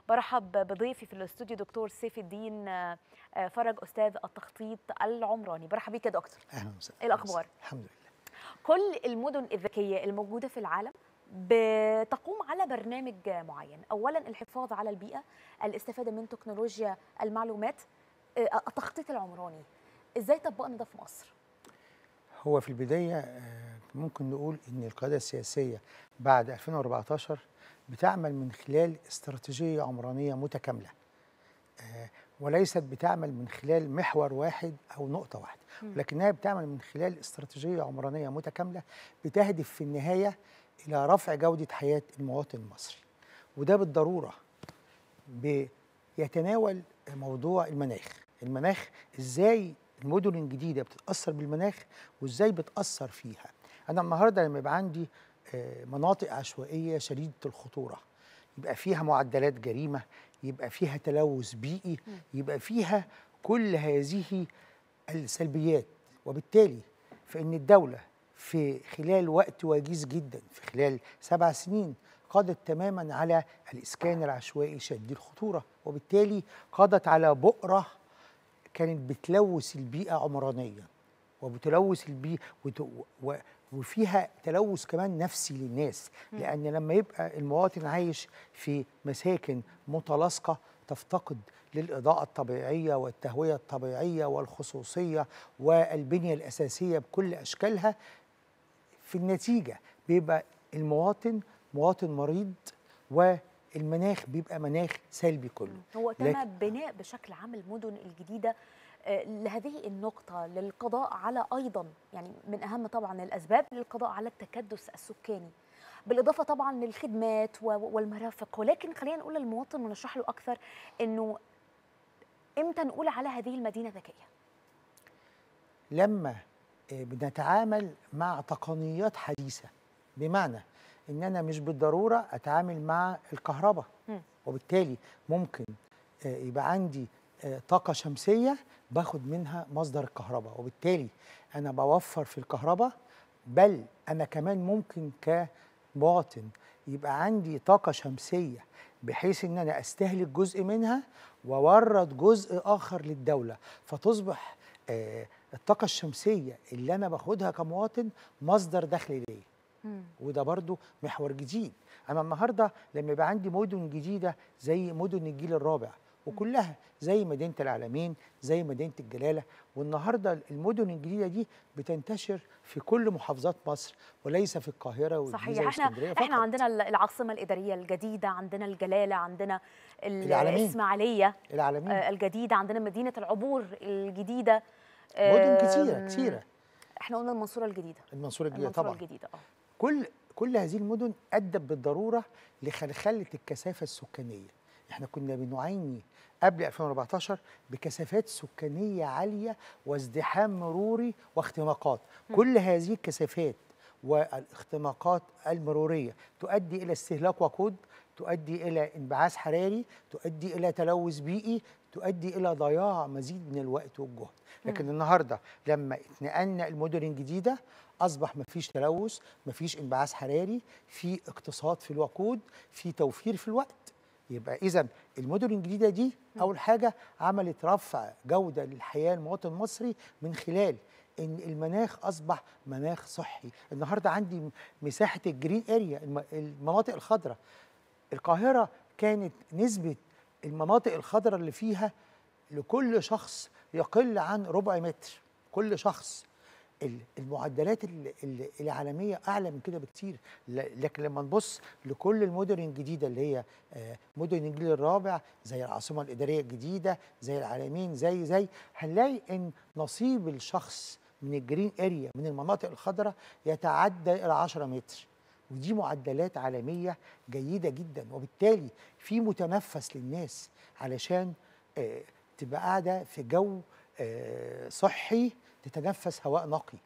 برحب بضيفي في الاستوديو دكتور سيف الدين آه، آه، فرج استاذ التخطيط العمراني برحب بيك يا دكتور اهلا وسهلا إيه الأخبار؟ الحمد لله كل المدن الذكيه الموجوده في العالم بتقوم على برنامج معين اولا الحفاظ على البيئه الاستفاده من تكنولوجيا المعلومات آه، التخطيط العمراني ازاي طبقنا ده في مصر هو في البدايه آه، ممكن نقول ان القياده السياسيه بعد 2014 بتعمل من خلال استراتيجيه عمرانيه متكامله آه، وليست بتعمل من خلال محور واحد او نقطه واحده ولكنها بتعمل من خلال استراتيجيه عمرانيه متكامله بتهدف في النهايه الى رفع جوده حياه المواطن المصري وده بالضروره بيتناول موضوع المناخ المناخ ازاي المدن الجديده بتتاثر بالمناخ وازاي بتاثر فيها انا النهارده لما يبقى عندي آه، مناطق عشوائيه شديده الخطوره يبقى فيها معدلات جريمه يبقى فيها تلوث بيئي يبقى فيها كل هذه السلبيات وبالتالي فإن الدولة في خلال وقت وجيز جدا في خلال سبع سنين قضت تماما على الإسكان العشوائي شديد الخطورة وبالتالي قضت على بؤرة كانت بتلوث البيئة عمرانيا وبتلوث البيئة وت- و- وفيها تلوث كمان نفسي للناس لأن لما يبقى المواطن عايش في مساكن متلاصقة تفتقد للإضاءة الطبيعية والتهوية الطبيعية والخصوصية والبنية الأساسية بكل أشكالها في النتيجة بيبقى المواطن مواطن مريض والمناخ بيبقى مناخ سلبي كله هو تم لكن- بناء بشكل عام المدن الجديده آه، لهذه النقطة للقضاء على أيضا يعني من أهم طبعا الأسباب للقضاء على التكدس السكاني بالإضافة طبعا للخدمات و- والمرافق ولكن خلينا نقول للمواطن ونشرح له أكثر إنه إمتى نقول على هذه المدينة ذكية لما آه، بنتعامل مع تقنيات حديثة بمعنى ان انا مش بالضرورة اتعامل مع الكهرباء مم. وبالتالي ممكن آه، يبقى عندي آه، طاقة شمسية باخد منها مصدر الكهرباء وبالتالي انا بوفر في الكهرباء بل انا كمان ممكن كمواطن يبقى عندي طاقة شمسية بحيث ان انا استهلك جزء منها واورد جزء اخر للدولة فتصبح آه، الطاقة الشمسية اللي انا باخدها كمواطن مصدر دخل ليا وده برضو محور جديد انا النهارده لما يبقى عندي مدن جديده زي مدن الجيل الرابع وكلها زي مدينه العالمين زي مدينه الجلاله والنهارده المدن الجديده دي بتنتشر في كل محافظات مصر وليس في القاهره والجيزه صحيح احنا واسكندريه احنا فقط. عندنا العاصمة الإدارية الجديدة عندنا الجلالة عندنا ال- العلمين. الإسماعيلية العالمين آه، الجديدة عندنا مدينة العبور الجديدة مدن كتيره آم، كتيره احنا قلنا المنصورة الجديدة المنصوره الجديده المنصورة طبعا الجديدة اه كل كل هذه المدن ادت بالضروره لخلخله الكثافه السكانيه احنا كنا بنعاني قبل 2014 بكثافات سكانيه عاليه وازدحام مروري واختناقات كل هذه الكثافات والاختناقات المروريه تؤدي الى استهلاك وقود تؤدي الى انبعاث حراري تؤدي الى تلوث بيئي تؤدي الى ضياع مزيد من الوقت والجهد لكن النهارده لما اتنقلنا المدن الجديده اصبح مفيش تلوث مفيش انبعاث حراري في اقتصاد في الوقود في توفير في الوقت يبقى اذا المدن الجديده دي اول حاجه عملت رفع جوده للحياه المواطن المصري من خلال ان المناخ اصبح مناخ صحي النهارده عندي م- مساحه الجرين اريا الم- المناطق الخضراء القاهره كانت نسبه المناطق الخضراء اللي فيها لكل شخص يقل عن ربع متر كل شخص ال- المعدلات ال- ال- العالميه اعلى من كده بكتير ل- لكن لما نبص لكل المدن الجديده اللي هي آه، مدن الجيل الرابع زي العاصمه الاداريه الجديده زي العالمين زي زي هنلاقي ان نصيب الشخص من الجرين اريا من المناطق الخضراء يتعدى الى 10 متر ودي معدلات عالميه جيده جدا وبالتالي في متنفس للناس علشان آه، تبقى قاعده في جو آه، صحي تتنفس هواء نقي